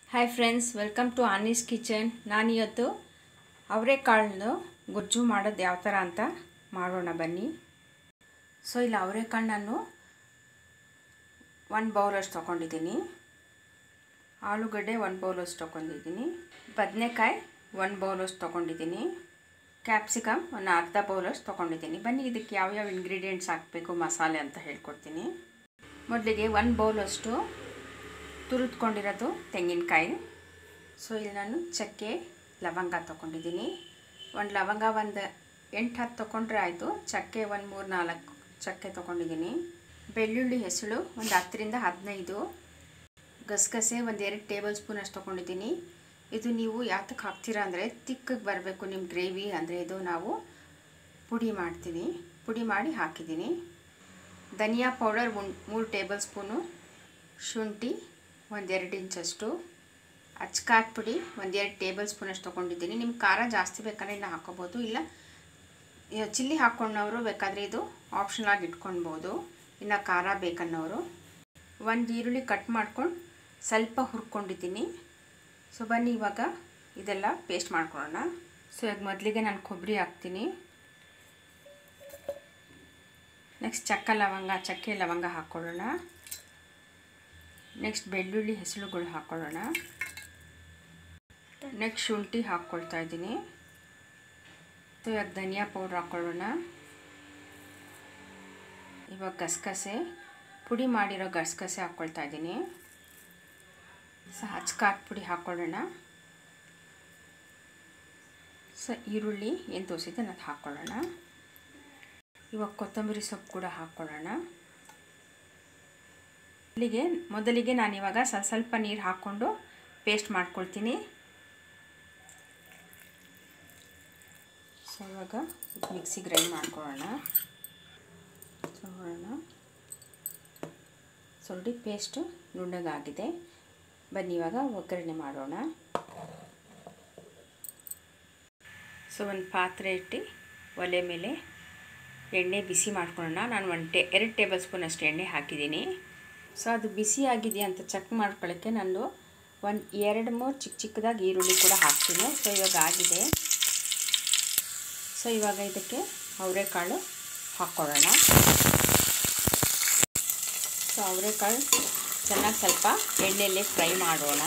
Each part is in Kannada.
hi friends welcome to Annie's kitchen ನಾನಿವತ್ತು ಅವರೆಕಾಳನ್ನು ಗೊಜ್ಜು ಮಾಡೋದು ಯಾವ ಥರ ಅಂತ ಮಾಡೋಣ ಬನ್ನಿ ಸೊ ಇಲ್ಲಿ ಅವರೆಕಾಳು ನಾನು ಒಂದು ಬೌಲಷ್ಟು ತೊಗೊಂಡಿದ್ದೀನಿ ಆಲೂಗಡ್ಡೆ ಒಂದು ಬೌಲಷ್ಟು ತೊಗೊಂಡಿದ್ದೀನಿ ಬದನೆಕಾಯಿ ಒಂದು ಬೌಲಷ್ಟು ತೊಗೊಂಡಿದ್ದೀನಿ ಕ್ಯಾಪ್ಸಿಕಮ್ ಒಂದು ಅರ್ಧ ಬೌಲಷ್ಟು ತೊಗೊಂಡಿದ್ದೀನಿ ಬನ್ನಿ ಇದಕ್ಕೆ ಯಾವ್ಯಾವ ಇಂಗ್ರೀಡಿಯೆಂಟ್ಸ್ ಹಾಕಬೇಕು ಮಸಾಲೆ ಅಂತ ಹೇಳ್ಕೊಡ್ತೀನಿ ಮೊದಲಿಗೆ ಒಂದು ಬೌಲಷ್ಟು ತುರಿದ್ಕೊಂಡಿರೋದು ತೆಂಗಿನಕಾಯಿ ಸೊ ಇಲ್ಲಿ ನಾನು ಚಕ್ಕೆ ಲವಂಗ ತೊಗೊಂಡಿದ್ದೀನಿ ಒಂದು ಲವಂಗ ಒಂದು ಎಂಟು ಹತ್ತು ತೊಗೊಂಡ್ರೆ ಆಯಿತು ಚಕ್ಕೆ ಒಂದು ಮೂರು ನಾಲ್ಕು ಚಕ್ಕೆ ತೊಗೊಂಡಿದ್ದೀನಿ ಬೆಳ್ಳುಳ್ಳಿ ಹೆಸಳು ಒಂದು ಹತ್ತರಿಂದ ಹದಿನೈದು ಗಸಗಸೆ ಒಂದು ಎರಡು ಟೇಬಲ್ ಸ್ಪೂನ್ ಅಷ್ಟು ತೊಗೊಂಡಿದ್ದೀನಿ ಇದು ನೀವು ಯಾತಕ್ಕೆ ಹಾಕ್ತೀರಾ ಅಂದರೆ ತಿಕ್ಕಗೆ ಬರಬೇಕು ನಿಮ್ಮ ಗ್ರೇವಿ ಅಂದರೆ ಇದು ನಾವು ಪುಡಿ ಮಾಡ್ತೀನಿ ಪುಡಿ ಮಾಡಿ ಹಾಕಿದ್ದೀನಿ ಧನಿಯಾ ಪೌಡರ್ ಒಂದು ಮೂರು ಟೇಬಲ್ ಸ್ಪೂನು ಶುಂಠಿ ಒಂದೆರಡು ಇಂಚಷ್ಟು ಅಚ್ಕಾಟ್ ಪುಡಿ ಒಂದೆರಡು ಟೇಬಲ್ ಸ್ಪೂನಷ್ಟು ತೊಗೊಂಡಿದ್ದೀನಿ ನಿಮ್ಗೆ ಖಾರ ಜಾಸ್ತಿ ಬೇಕಾದ್ರೆ ಇನ್ನು ಹಾಕೋಬೋದು ಇಲ್ಲ ಚಿಲ್ಲಿ ಹಾಕ್ಕೊಂಡವರು ಬೇಕಾದರೆ ಇದು ಆಪ್ಷನಲಾಗಿ ಇಟ್ಕೊಳ್ಬೋದು ಇನ್ನು ಖಾರ ಬೇಕನ್ನೋರು ಒಂದು ಈರುಳ್ಳಿ ಕಟ್ ಮಾಡ್ಕೊಂಡು ಸ್ವಲ್ಪ ಹುರ್ಕೊಂಡಿದ್ದೀನಿ ಸೊ ಬನ್ನಿ ಇವಾಗ ಇದೆಲ್ಲ ಪೇಸ್ಟ್ ಮಾಡ್ಕೊಳ್ಳೋಣ ಸೊ ಇವಾಗ ಮೊದಲಿಗೆ ನಾನು ಕೊಬ್ಬರಿ ಹಾಕ್ತೀನಿ ನೆಕ್ಸ್ಟ್ ಚಕ್ಕ ಲವಂಗ ಚಕ್ಕೆ ಲವಂಗ ಹಾಕ್ಕೊಳ್ಳೋಣ ನೆಕ್ಸ್ಟ್ ಬೆಳ್ಳುಳ್ಳಿ ಹೆಸರುಗಳು ಹಾಕ್ಕೊಳ್ಳೋಣ ನೆಕ್ಸ್ಟ್ ಶುಂಠಿ ಹಾಕ್ಕೊಳ್ತಾ ಇದ್ದೀನಿ ಇವಾಗ ಧನಿಯಾ ಪೌಡ್ರ್ ಹಾಕ್ಕೊಳ್ಳೋಣ ಇವಾಗ ಗಸಗಸೆ ಪುಡಿ ಮಾಡಿರೋ ಗಸಗಸೆ ಹಾಕ್ಕೊಳ್ತಾ ಇದ್ದೀನಿ ಸೊ ಹಚ್ಕಾಟ್ ಪುಡಿ ಹಾಕ್ಕೊಳ್ಳೋಣ ಸೊ ಈರುಳ್ಳಿ ಏನು ತೋರಿಸಿದ್ದೆ ಅದು ಹಾಕ್ಕೊಳ್ಳೋಣ ಇವಾಗ ಕೊತ್ತಂಬರಿ ಸೊಪ್ಪು ಕೂಡ ಹಾಕ್ಕೊಳ್ಳೋಣ ಇಲ್ಲಿಗೆ ಮೊದಲಿಗೆ ನಾನಿವಾಗ ಸ್ವಲ್ಪ ಸ್ವಲ್ಪ ನೀರು ಹಾಕ್ಕೊಂಡು ಪೇಸ್ಟ್ ಮಾಡ್ಕೊಳ್ತೀನಿ ಸೊ ಇವಾಗ ಮಿಕ್ಸಿ ಗ್ರೈಂಡ್ ಮಾಡ್ಕೊಳ್ಳೋಣ ತಗೊಳ್ಳೋಣ ಸ್ವಲ್ಪ ಪೇಸ್ಟು ನುಣ್ಣಗಾಗಿದೆ ಬನ್ನಿ ಇವಾಗ ಒಗ್ಗರಣೆ ಮಾಡೋಣ ಸೊ ಒಂದು ಪಾತ್ರೆ ಇಟ್ಟು ಒಲೆ ಮೇಲೆ ಎಣ್ಣೆ ಬಿಸಿ ಮಾಡ್ಕೊಳ್ಳೋಣ ನಾನು ಒಂದು ಟೇ ಎರಡು ಟೇಬಲ್ ಸ್ಪೂನ್ ಅಷ್ಟು ಎಣ್ಣೆ ಹಾಕಿದ್ದೀನಿ ಸೊ ಅದು ಬಿಸಿ ಆಗಿದೆಯಾ ಅಂತ ಚೆಕ್ ಮಾಡ್ಕೊಳ್ಳೋಕ್ಕೆ ನಾನು ಒಂದು ಎರಡು ಮೂರು ಚಿಕ್ಕ ಚಿಕ್ಕದಾಗಿ ಈರುಳ್ಳಿ ಕೂಡ ಹಾಕ್ತೀನಿ ಸೊ ಇವಾಗ ಆಗಿದೆ ಸೊ ಇವಾಗ ಇದಕ್ಕೆ ಅವರೆಕಾಳು ಹಾಕ್ಕೊಳ್ಳೋಣ ಸೊ ಅವರೆಕಾಳು ಚೆನ್ನಾಗಿ ಸ್ವಲ್ಪ ಎಣ್ಣೆಯಲ್ಲಿ ಫ್ರೈ ಮಾಡೋಣ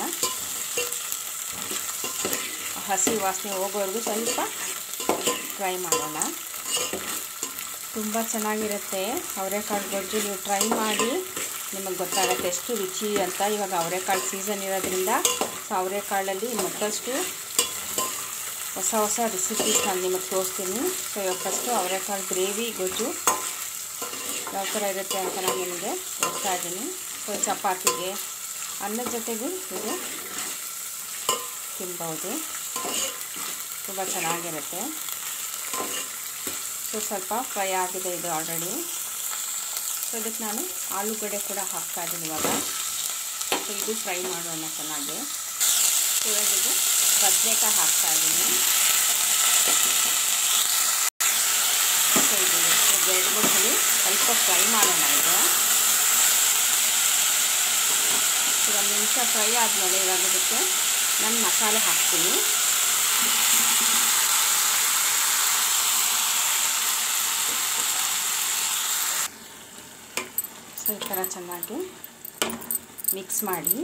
ಹಸಿ ವಾಸನೆ ಹೋಗೋವರೆಗೂ ಸ್ವಲ್ಪ ಫ್ರೈ ಮಾಡೋಣ ತುಂಬ ಚೆನ್ನಾಗಿರುತ್ತೆ ಅವರೆಕಾಳು ಗೊಜ್ಜು ನೀವು ಟ್ರೈ ಮಾಡಿ ನಿಮಗೆ ಗೊತ್ತಾಗುತ್ತೆ ಎಷ್ಟು ರುಚಿ ಅಂತ ಇವಾಗ ಅವರೆಕಾಳು ಸೀಸನ್ ಇರೋದ್ರಿಂದ ಸೊ ಅವರೆಕಾಳಲ್ಲಿ ಮತ್ತಷ್ಟು ಹೊಸ ಹೊಸ ರೆಸಿಪೀಸ್ ನಾನು ನಿಮಗೆ ತೋರಿಸ್ತೀನಿ ಸೊ ಇವಾಗ ಫಸ್ಟು ಅವರೆಕಾಳು ಗ್ರೇವಿ ಗೊಜ್ಜು ಯಾವ ಥರ ಇರುತ್ತೆ ಅಂತ ನಾನು ನಿಮಗೆ ತೋರಿಸ್ತಾ ಇದ್ದೀನಿ ಸೊ ಚಪಾತಿಗೆ ಅನ್ನದ ಜೊತೆಗೂ ಇದು ತಿನ್ಬೋದು ತುಂಬ ಚೆನ್ನಾಗಿರುತ್ತೆ ಸೊ ಸ್ವಲ್ಪ ಫ್ರೈ ಆಗಿದೆ ಇದು ಆಲ್ರೆಡಿ ಸೊ ಇದಕ್ಕೆ ನಾನು ಆಲೂಗಡ್ಡೆ ಕೂಡ ಹಾಕ್ತಾ ಇದ್ದೀನಿ ಇವಾಗ ಸೊ ಇದು ಫ್ರೈ ಮಾಡೋಣ ಚೆನ್ನಾಗಿ ಸೊ ಇವಾಗ ಇದು ಬದನೆಕಾಯಿ ಹಾಕ್ತಾ ಇದ್ದೀನಿ ಸೊ ಇದು ಎರಡು ಮೂರು ಸಲ ಸ್ವಲ್ಪ ಫ್ರೈ ಮಾಡೋಣ ಇದು ಒಂದು ನಿಮಿಷ ಫ್ರೈ ಆದಮೇಲೆ ಇವಾಗ ಇದಕ್ಕೆ ನಾನು ಮಸಾಲೆ ಹಾಕ್ತೀನಿ ಸೊ ಈ ಥರ ಚೆನ್ನಾಗಿ ಮಿಕ್ಸ್ ಮಾಡಿ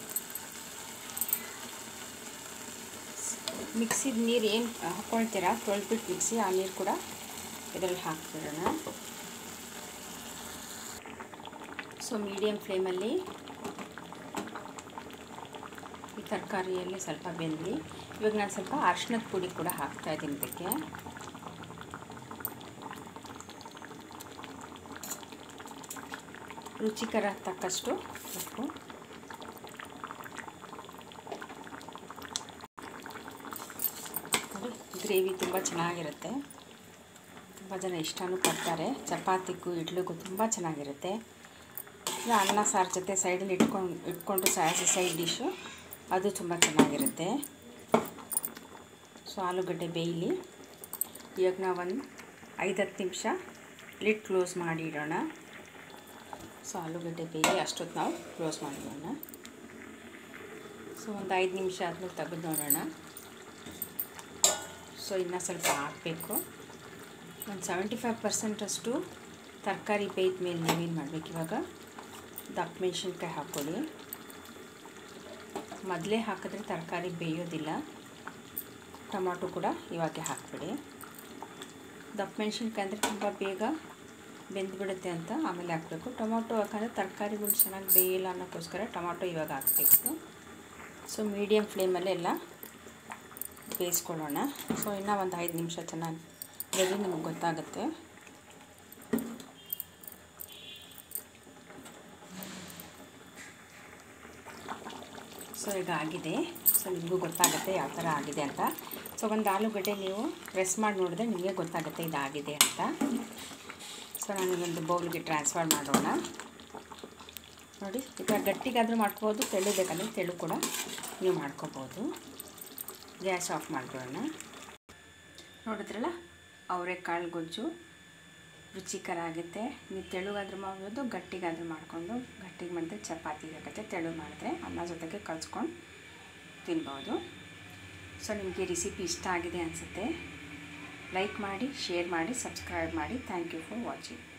ಮಿಕ್ಸಿದ ನೀರು ಏನು ಹಾಕ್ಕೊಳ್ತೀರಾ ತೊಳ್ಬಿಟ್ಟು ಮಿಕ್ಸಿ ಆ ನೀರು ಕೂಡ ಇದರಲ್ಲಿ ಹಾಕ್ಬಿಡೋಣ ಸೊ ಮೀಡಿಯಮ್ ಫ್ಲೇಮಲ್ಲಿ ಈ ತರಕಾರಿಯಲ್ಲಿ ಸ್ವಲ್ಪ ಬೆಂದಿ ಇವಾಗ ನಾನು ಸ್ವಲ್ಪ ಅರ್ಶಿನದ ಪುಡಿ ಕೂಡ ಹಾಕ್ತಾಯಿದ್ದೀನಿ ಇದಕ್ಕೆ ರುಚಿಕರ ತಕ್ಕಷ್ಟು ಉಪ್ಪು ಗ್ರೇವಿ ತುಂಬ ಚೆನ್ನಾಗಿರುತ್ತೆ ತುಂಬ ಜನ ಇಷ್ಟನೂ ಪಡ್ತಾರೆ ಚಪಾತಿಗೂ ಇಡ್ಲಿಗೂ ತುಂಬ ಚೆನ್ನಾಗಿರುತ್ತೆ ಇಲ್ಲ ಅನ್ನ ಸಾರು ಜೊತೆ ಸೈಡಲ್ಲಿ ಇಟ್ಕೊಂಡು ಇಟ್ಕೊಂಡು ಸಾಯಿಸಿ ಸೈಡ್ ಡಿಶ್ಶು ಅದು ತುಂಬ ಚೆನ್ನಾಗಿರುತ್ತೆ ಸೊ ಆಲೂಗಡ್ಡೆ ಬೇಯಲಿ ಇವಾಗ ನಾವೊಂದು ಐದು ಹತ್ತು ನಿಮಿಷ ಲಿಡ್ ಕ್ಲೋಸ್ ಮಾಡಿ ಇಡೋಣ ಸೊ ಆಲೂಗಡ್ಡೆ ಬೇಯಿ ಅಷ್ಟೊತ್ತು ನಾವು ಕ್ಲೋಸ್ ಮಾಡಿಡೋಣ ಸೊ ಒಂದು ಐದು ನಿಮಿಷ ಆದಮೇಲೆ ತೆಗೆದು ನೋಡೋಣ ಸೊ ಇನ್ನೂ ಸ್ವಲ್ಪ ಹಾಕಬೇಕು ಒಂದು ಸೆವೆಂಟಿ ಫೈವ್ ಪರ್ಸೆಂಟಷ್ಟು ತರಕಾರಿ ಬೇಯ್ದ ಮೇಲೆ ನೀವೇನು ಮಾಡಬೇಕು ಇವಾಗ ದಪ್ಪ ಮೆಣಸಿನ್ಕಾಯಿ ಹಾಕ್ಕೊಳ್ಳಿ ಮೊದಲೇ ಹಾಕಿದ್ರೆ ತರಕಾರಿ ಬೇಯೋದಿಲ್ಲ ಟೊಮಾಟೊ ಕೂಡ ಇವಾಗೆ ಹಾಕ್ಬಿಡಿ ದಪ್ಪ ಮೆಣಸಿನ್ಕಾಯಿ ಅಂದರೆ ತುಂಬ ಬೇಗ ಬೆಂದ್ಬಿಡುತ್ತೆ ಅಂತ ಆಮೇಲೆ ಹಾಕಬೇಕು ಟೊಮಾಟೊ ಯಾಕಂದರೆ ತರಕಾರಿಗಳು ಚೆನ್ನಾಗಿ ಬೇಯಿಲ್ಲ ಅನ್ನೋಕ್ಕೋಸ್ಕರ ಟೊಮಾಟೊ ಇವಾಗ ಹಾಕಬೇಕು ಸೊ ಮೀಡಿಯಮ್ ಫ್ಲೇಮಲ್ಲಿ ಎಲ್ಲ ಬೇಯಿಸ್ಕೊಳ್ಳೋಣ ಸೊ ಇನ್ನೂ ಒಂದು ಐದು ನಿಮಿಷ ಚೆನ್ನಾಗಿ ಬೆಳಿ ನಿಮಗೆ ಗೊತ್ತಾಗುತ್ತೆ ಸೊ ಈಗ ಆಗಿದೆ ಸೊ ನಿಮಗೂ ಗೊತ್ತಾಗುತ್ತೆ ಯಾವ ಥರ ಆಗಿದೆ ಅಂತ ಸೊ ಒಂದು ಆಲೂಗಡ್ಡೆ ನೀವು ಪ್ರೆಸ್ ಮಾಡಿ ನೋಡಿದ್ರೆ ನಿಮಗೆ ಗೊತ್ತಾಗುತ್ತೆ ಇದಾಗಿದೆ ಅಂತ ಸೊ ನಾನು ಒಂದು ಬೌಲ್ಗೆ ಟ್ರಾನ್ಸ್ಫರ್ ಮಾಡೋಣ ನೋಡಿ ಈಗ ಗಟ್ಟಿಗಾದರೂ ಮಾಡ್ಕೋಬೋದು ತೆಳು ಬೇಕಂದರೆ ತೆಳು ಕೂಡ ನೀವು ಮಾಡ್ಕೋಬೋದು ಗ್ಯಾಸ್ ಆಫ್ ಮಾಡ್ಕೊಳ್ಳೋಣ ನೋಡಿದ್ರಲ್ಲ ಅವರೆಕಾಳು ಗೊಜ್ಜು ರುಚಿಕರ ಆಗುತ್ತೆ ನೀವು ತೆಳುಗಾದ್ರೂ ಮಾಡ್ಬೋದು ಗಟ್ಟಿಗಾದ್ರೂ ಮಾಡಿಕೊಂಡು ಗಟ್ಟಿಗೆ ಮಾಡಿದ್ರೆ ಚಪಾತಿ ಆಗುತ್ತೆ ತೆಳು ಮಾಡಿದ್ರೆ ಅನ್ನ ಜೊತೆಗೆ ಕಲ್ಸ್ಕೊಂಡು ತಿನ್ಬೋದು ಸೊ ನಿಮಗೆ ರೆಸಿಪಿ ಇಷ್ಟ ಆಗಿದೆ ಅನಿಸುತ್ತೆ ಲೈಕ್ ಮಾಡಿ ಶೇರ್ ಮಾಡಿ ಸಬ್ಸ್ಕ್ರೈಬ್ ಮಾಡಿ ಥ್ಯಾಂಕ್ ಯು ಫಾರ್ ವಾಚಿಂಗ್